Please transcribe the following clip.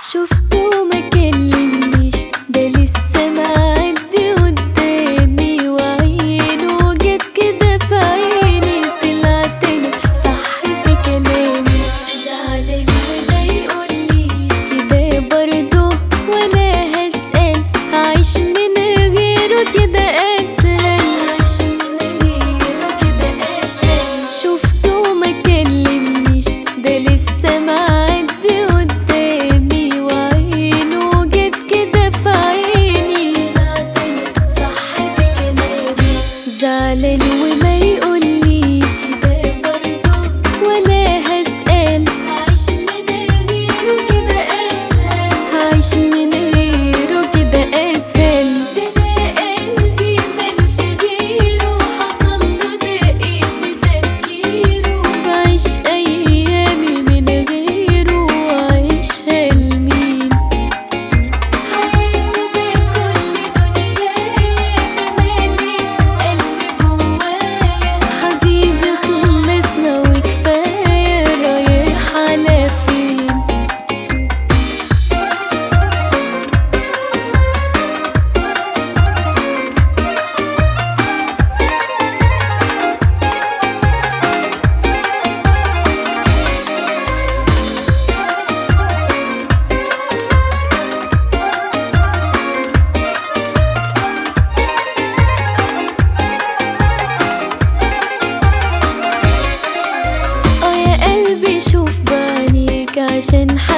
شفته ما كلمنيش ده لسه معدي قدامي وعينه جت كده في عيني طلعت انا صح في كلامي زعلان وما يقوليش كده برضه ولا هسأل عايش من غيره كده اسهل عايش من غيره كده اسهل شفته ما كلمنيش ده لسه معدي قدامي وعينه جت كده في عيني طلعت انا صح في كلامي زعلان وما يقوليش ده برضه ولا هسأل عايش من غيره كده اسهل عايش من غيره كده اسهل ده ده قلبي ملوش غيره حصل له ده ايه في تفكيره بعيش ايامي من غيره وعيشها لمين حياتي بكل دنيايا تملي قلبي جوايا حبيبي خلصنا وكفاية رايح على فين اه يا قلبي شوف بعينيك عشان